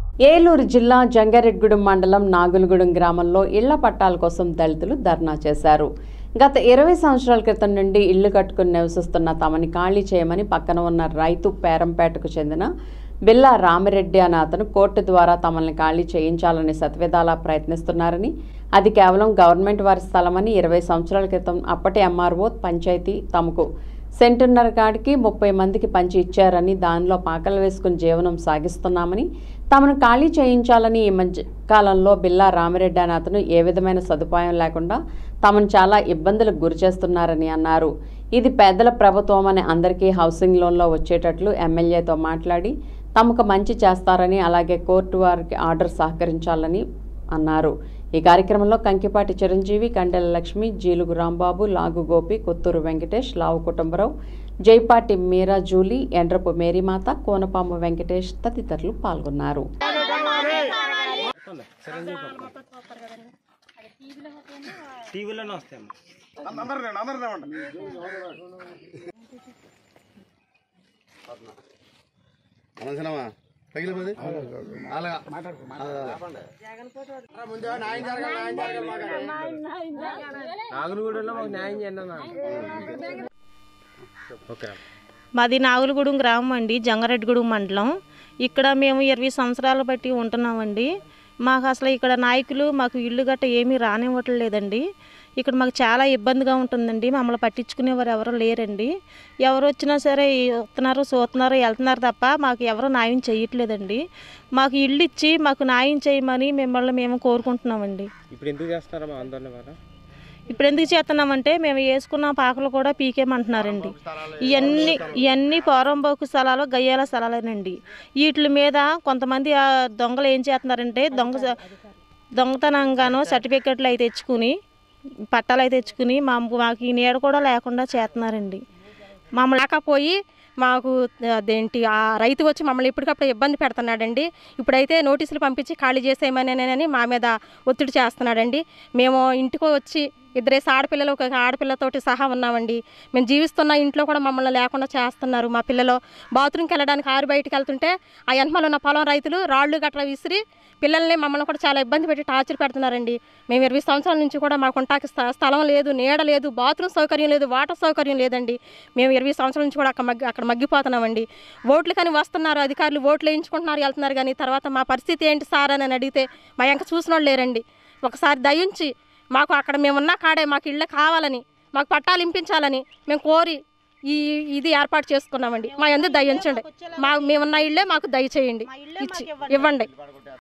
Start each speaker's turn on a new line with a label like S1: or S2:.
S1: ఏలూరు జిల్లా జంగారెడ్గూడెం మండలం నాగులగూడెం గ్రామంలో ఇళ్ల పట్టాల కోసం దళితులు ధర్నా చేశారు గత ఇరవై సంవత్సరాల క్రితం నుండి ఇళ్లు కట్టుకుని నివసిస్తున్న తమని ఖాళీ చేయమని పక్కన ఉన్న రైతు పేరంపేటకు చెందిన బిల్లా రామిరెడ్డి అనే అతను కోర్టు ద్వారా తమల్ని ఖాళీ చేయించాలని శతవిధాలా ప్రయత్నిస్తున్నారని అది కేవలం గవర్నమెంట్ వారి స్థలమని ఇరవై సంవత్సరాల క్రితం అప్పటి ఎంఆర్ఓ పంచాయతీ తమకు సెంటున్నర కాడికి ముప్పై మందికి పంచి ఇచ్చారని దానిలో పాకలు వేసుకుని జీవనం సాగిస్తున్నామని తమను ఖాళీ చేయించాలని ఈ మధ్య కాలంలో బిల్లా రామిరెడ్డి అనే అతను ఏ విధమైన సదుపాయం లేకుండా తమను చాలా ఇబ్బందులకు గురి చేస్తున్నారని అన్నారు ఇది పేదల ప్రభుత్వం అని అందరికీ హౌసింగ్ లోన్లో వచ్చేటట్లు ఎమ్మెల్యేతో మాట్లాడి తమకు మంచి చేస్తారని అలాగే కోర్టు వారికి ఆర్డర్ సహకరించాలని అన్నారు ఈ కార్యక్రమంలో కంకిపాటి చిరంజీవి కండెల లక్ష్మి జీలుగు రాంబాబు లాగు గోపి కొత్తూరు వెంకటేష్ లావు కుటుంబరావు జైపాటి మీరా జూలీ ఎండ్రపు మేరీమాత కోనపాము వెంకటేష్ తదితరులు పాల్గొన్నారు
S2: టీవీలోనే వస్తాయమ్మా
S3: అనవసరమా పగిలిపోతే అలాగా
S2: నాగులగూడలో మాకు న్యాయం చేయండి అన్న ఓకే
S4: మాది నాగులగూడెం గ్రామం అండి జంగారెడ్డిగూడెం మండలం ఇక్కడ మేము ఇరవై సంవత్సరాలు బట్టి ఉంటున్నామండి మాకు అసలు ఇక్కడ నాయకులు మాకు ఇల్లు గట్ట ఏమీ రానివ్వట్లేదండి ఇక్కడ మాకు చాలా ఇబ్బందిగా ఉంటుందండి మమ్మల్ని పట్టించుకునేవారు ఎవరు లేరండి ఎవరు వచ్చినా సరే వస్తున్నారు చూస్తున్నారు వెళ్తున్నారు తప్ప మాకు ఎవరు న్యాయం చేయట్లేదండి మాకు ఇల్లు ఇచ్చి మాకు న్యాయం చేయమని మిమ్మల్ని మేము కోరుకుంటున్నామండి
S2: ఇప్పుడు ఎందుకు చేస్తున్నారమ్మా ఆందోళన వల్ల
S4: ఇప్పుడు ఎందుకు చేస్తున్నామంటే మేము వేసుకున్న పాకలు కూడా పీకేమంటున్నారండి ఇవన్నీ ఇవన్నీ పోరంబోకు స్థలాలు గయ్యాల స్థలాలేనండి వీటి మీద కొంతమంది ఆ దొంగలు ఏం చేస్తున్నారంటే దొంగ దొంగతనంగాను సర్టిఫికెట్లు అవి తెచ్చుకుని పట్టాలు అవి తెచ్చుకుని మా మాకు ఈ నీడ కూడా లేకుండా చేస్తున్నారండి
S5: మమ్మల్ని లేకపోయి మాకు అదేంటి ఆ రైతు వచ్చి మమ్మల్ని ఎప్పటికప్పుడు ఇబ్బంది పెడుతున్నాడండి ఇప్పుడైతే నోటీసులు పంపించి ఖాళీ చేసేయమని మా మీద ఒత్తిడి చేస్తున్నాడండి మేము ఇంటికి వచ్చి ఇద్దరేసి ఆడపిల్లలు ఒక ఆడపిల్లతోటి సహా ఉన్నామండి మేము జీవిస్తున్న ఇంట్లో కూడా మమ్మల్ని లేకుండా చేస్తున్నారు మా పిల్లలు బాత్రూమ్కి వెళ్ళడానికి ఆరు బయటికి వెళ్తుంటే ఆ వెనకాల ఉన్న పొలం రైతులు రాళ్ళు గట్రా విసిరి పిల్లల్ని మమ్మల్ని కూడా చాలా ఇబ్బంది పెట్టి టార్చర్ పెడుతున్నారండి మేము ఇరవై సంవత్సరాల నుంచి కూడా మాకు ఉంటాకి స్థ- స్థలం లేదు నీడ లేదు బాత్రూమ్ సౌకర్యం లేదు వాటర్ సౌకర్యం లేదండి మేము ఇరవై సంవత్సరాల నుంచి కూడా అక్కడ మగ్గి అక్కడ మగ్గిపోతున్నామండి ఓట్లు కానీ వస్తున్నారు అధికారులు ఓట్లు వేయించుకుంటున్నారు వెళ్తున్నారు కానీ తర్వాత మా పరిస్థితి ఏంటి సార్ అని అడిగితే మా వెంక చూసిన వాళ్ళు లేరండి ఒకసారి దయించి మాకు అక్కడ మేమున్న కాడే మాకు ఇళ్ళ కావాలని మాకు పట్టాలు ఇంపించాలని మేము కోరి ఈ ఇది ఏర్పాటు చేసుకున్నామండి మా ఎందుకు దయించండి మా మేమున్న ఇళ్ళే మాకు దయచేయండి ఇచ్చి ఇవ్వండి